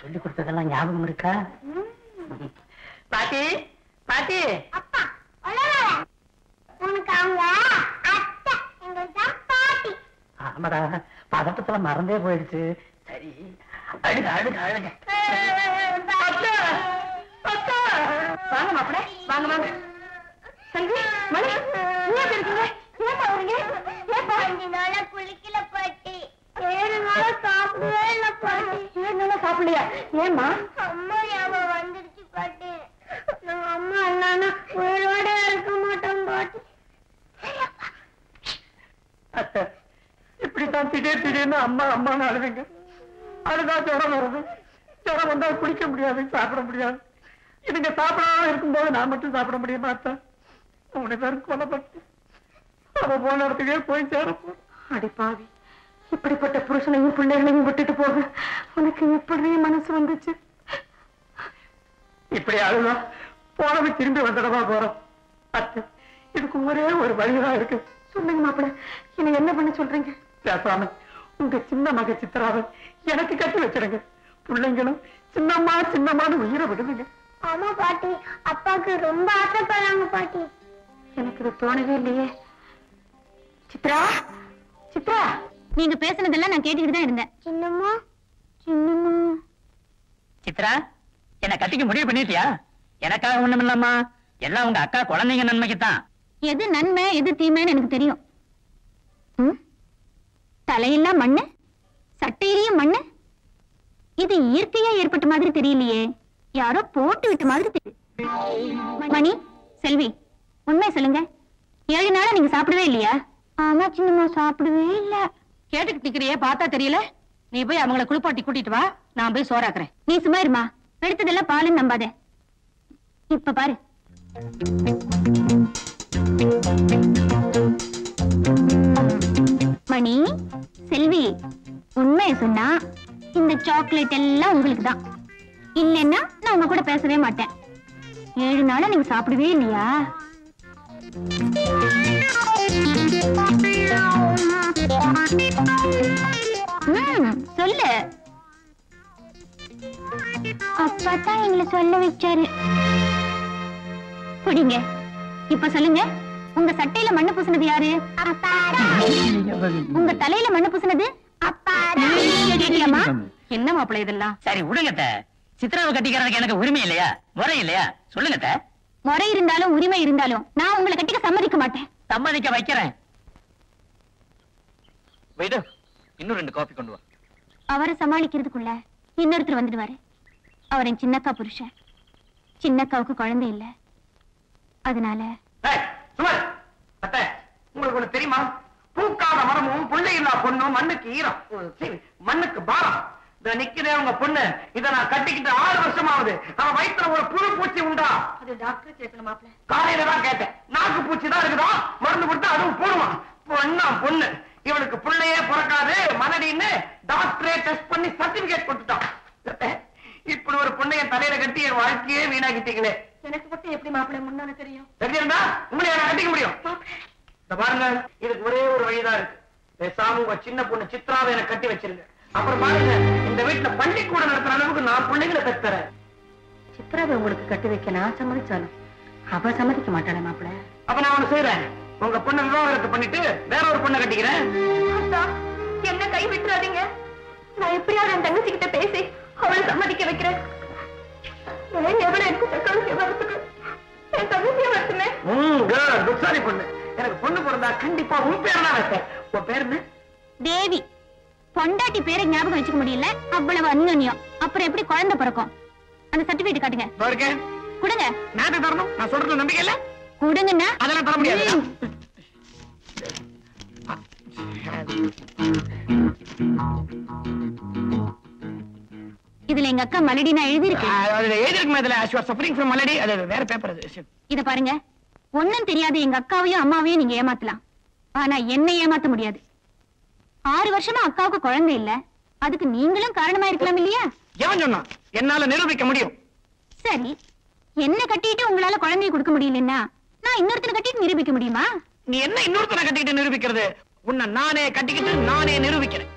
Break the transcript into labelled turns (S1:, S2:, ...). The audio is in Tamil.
S1: சொல்லி கொடுத்ததெல்லாம் ஞாபகம் இருக்கா பாட்டி பாட்டி
S2: அப்பா உலகால உனக்கு அவங்க அத்தை எங்களுக்கு தான் பாட்டி
S1: ஆமாடா பதட்டத்துல மறந்தே போயிடுச்சு சரி அழுக அழுக அழுக அத்தை, அத்தை. வாங்க மாப்பிள வாங்க வாங்க செல்வி மணி என்ன இருக்கீங்க ஏன் பாருங்க ஏன்
S2: அஞ்சு நாளா குளிக்கல பாட்டி ஏழு நாளா சாப்பிடவே இல்ல பாட்டி
S1: ஏன் நல்லா சாப்பிடலையா ஏம்மா
S2: அம்மா ஞாபகம் வந்துருச்சு பாட்டி நாங்க அம்மா இல்லைன்னா உயிரோட இருக்க மாட்டோம் பாட்டி
S1: அத்தை இப்படித்தான் திடீர் திடீர்னு அம்மா அம்மான்னு அழுதுங்க அழுதா ஜுரம் வருது ஜுரம் வந்தா குடிக்க முடியாது சாப்பிட முடியாது இதுங்க சாப்பிடாம இருக்கும்போது நான் மட்டும் சாப்பிட முடியுமா அத்தை மூணு பேரும் கொல்லப்பட்டு அவ போன இடத்துக்கே போய் சேரப்போம் அடி பாவி இப்படிப்பட்ட புருஷனையும் பிள்ளைகளையும் விட்டுட்டு போக உனக்கு எப்படி மனசு வந்துச்சு இப்படி அழுதா போனது திரும்பி வந்துடவா போறோம் அத்தை இதுக்கு ஒரே ஒரு வழிதான் இருக்கு சொல்லுங்க மாப்பிள்ள இனி என்ன பண்ண சொல்றீங்க பேசாம உங்க சின்ன மக சித்ராவை எனக்கு கட்டி வச்சிடுங்க பிள்ளைங்களும் சின்னம்மா சின்னம்மான்னு உயிரை விடுதுங்க
S2: ஆமா பாட்டி அப்பாக்கு ரொம்ப ஆசைப்படுறாங்க பாட்டி
S1: எனக்கு இது தோணவே இல்லையே சித்ரா சித்ரா
S3: நீங்க பேசுனதெல்லாம் நான் கேட்டுக்கிட்டு தான் இருந்தேன்
S2: சின்னம்மா சின்னம்மா
S4: சித்ரா என்ன கட்டிக்க முடிவு பண்ணிட்டியா எனக்காக ஒண்ணும் இல்லம்மா எல்லாம் உங்க அக்கா குழந்தைங்க நன்மைக்குத்தான்
S3: எது நன்மை எது தீமைன்னு எனக்கு தெரியும் ம்? தலையெல்லாம் மண்ணு சட்டையிலையும் மண்ணு இது இயற்கையா ஏற்பட்ட மாதிரி தெரியலையே யாரோ போட்டு விட்ட மாதிரி தெரியுது மணி செல்வி உண்மை சொல்லுங்க ஏழு நாளா நீங்க சாப்பிடவே இல்லையா
S2: ஆமா சின்னம்மா சாப்பிடவே இல்ல
S3: கேட்டுக்கிட்டு நிக்கிறியே பார்த்தா தெரியல நீ போய் அவங்கள குளிப்பாட்டி கூட்டிட்டு வா நான் போய் சோறாக்குறேன் நீ சும்மா இருமா எடுத்ததெல்லாம் பாலுன்னு நம்பாத இப்ப பாரு மணி செல்வி உண்மையை சொன்னா இந்த சாக்லேட் எல்லாம் உங்களுக்கு தான் இல்லைன்னா நான் உங்க கூட பேசவே மாட்டேன் ஏழு நாளா நீங்க சாப்பிடவே இல்லையா ம், சொல்லு
S2: அப்பா தான் எங்களை சொல்ல வச்சாரு
S3: புடிங்க இப்ப சொல்லுங்க உங்க சட்டையில மண்ணு பூசினது யாரு உங்க தலையில மண்ணு பூசினது கேட்கலாமா என்ன மாப்பிள்ளை இதெல்லாம்
S4: சரி விடுங்கத்த சித்ராவை கட்டிக்கிறதுக்கு எனக்கு உரிமை இல்லையா முறை இல்லையா சொல்லுங்க அத்தை.
S3: முறை இருந்தாலும் உரிமை இருந்தாலும் நான் உங்களை கட்டிக்க சம்மதிக்க மாட்டேன்
S4: சம்மதிக்க வைக்கிறேன் வைடு இன்னும் ரெண்டு காபி கொண்டு வா
S3: அவரை சமாளிக்கிறதுக்குள்ள இன்னொருத்தர் வந்துடுவாரு அவர் என் சின்னக்கா புருஷன் சின்னக்காவுக்கு குழந்தை இல்ல அதனால
S1: ஏய், சுமார் அத்தை உங்களுக்கு ஒண்ணு தெரியுமா பூக்காத மரமும் புள்ளை இல்லா பொண்ணும் மண்ணுக்கு ஈரம் சீ, மண்ணுக்கு பாரம் இந்த நிக்கிறே உங்க பொண்ணு இத நான் கட்டிக்கிட்டு ஆறு வருஷம் ஆகுது அவன் வயித்துல ஒரு புழு பூச்சி உண்டா
S3: அது டாக்டர் கேட்கணும் மாப்பிள்ள
S1: காலையில தான் கேட்டேன் நாக்கு பூச்சி தான் இருக்குதா மருந்து கொடுத்து அதுவும் போடுமா பொண்ணா பொண்ணு இவனுக்கு பிள்ளையே பிறக்காது மலடின்னு டாக்டரே டெஸ்ட் பண்ணி சர்டிபிகேட் கொடுத்துட்டான் அத்தை, இப்படி ஒரு பொண்ணை என் தலையில கட்டி என் வாழ்க்கையே வீணாக்கிட்டீங்களே
S3: எனக்கு மட்டும் எப்படி மாப்பிள்ளை முன்னால தெரியும்
S1: தெரிஞ்சிருந்தா உங்களை நான் கட்டிக்க முடியும் இந்த பாருங்க இதுக்கு ஒரே ஒரு வழிதான் இருக்கு பேசாம உங்க சின்ன பொண்ணு சித்ராவை எனக்கு கட்டி வச்சிருங்க அப்புறம் பாருங்க இந்த வீட்டுல பள்ளிக்கூடம் நடத்துற அளவுக்கு நான் பிள்ளைகளை கத்துறேன்
S3: சித்ராவை உங்களுக்கு கட்டி வைக்க நான் சம்மதிச்சாலும் அவ சம்மதிக்க மாட்டாளே மாப்பிள்ள
S1: அப்ப நான் ஒண்ணு செய்யறேன் உங்க பொண்ணு விவாகரத்து பண்ணிட்டு வேற ஒரு பொண்ணை கட்டிக்கிறேன்
S3: என்ன கை விட்டுறாதீங்க நான் எப்படியாவது என் தங்கச்சி கிட்ட பேசி அவளை சம்மதிக்க வைக்கிறேன் எவ்வளவு இருக்கு தக்காளி வரத்துக்கு என் தங்கச்சியை வரட்டுமே
S1: ம் good. புத்தாலி பொண்ணு எனக்கு பொண்ணு பிறந்தா கண்டிப்பா உன் பேர் தான் வைப்பேன் உன் பேர் என்ன
S3: தேவி பொண்டாட்டி பேரை ஞாபகம் வச்சுக்க முடியல அவ்வளவு அந்யோன்யம் அப்புறம் எப்படி குழந்தை பிறக்கும் அந்த சர்டிபிகேட் காட்டுங்க
S1: இதோ இருக்கேன்
S3: கொடுங்க
S1: நாட்டு தரணும் நான் சொல்றது நம்பிக்கை இல்ல
S3: கொடுங்கன்னா
S1: அதெல்லாம் தர முடியாது
S3: ம். இதுல எங்க அக்கா மலடி நான் எழுதியிருக்கேன்
S1: அதுல எழுதிருக்குமே அதுல as you are suffering from malady அது வேற பேப்பர் அது
S3: இத பாருங்க ஒண்ணும் தெரியாத எங்க அக்காவையும் அம்மாவையும் நீங்க ஏமாத்தலாம் ஆனா என்ன ஏமாத்த முடியாது ஆறு வருஷமா அக்காவுக்கு குழந்தை இல்ல அதுக்கு நீங்களும் காரணமா இருக்கலாம் இல்லையா
S1: எவன் சொன்னான் என்னால நிரூபிக்க முடியும்
S3: சரி என்ன கட்டிட்டு உங்களால குழந்தைய கொடுக்க முடியலன்னா நான் இன்னொருத்தனை கட்டிட்டு நிரூபிக்க முடியுமா
S1: நீ என்ன இன்னொருத்தனை கட்டிக்கிட்டு நிரூபிக்கிறது உன்னை நானே கட்டிக்கிட்டு நானே நிரூபிக்கிறேன்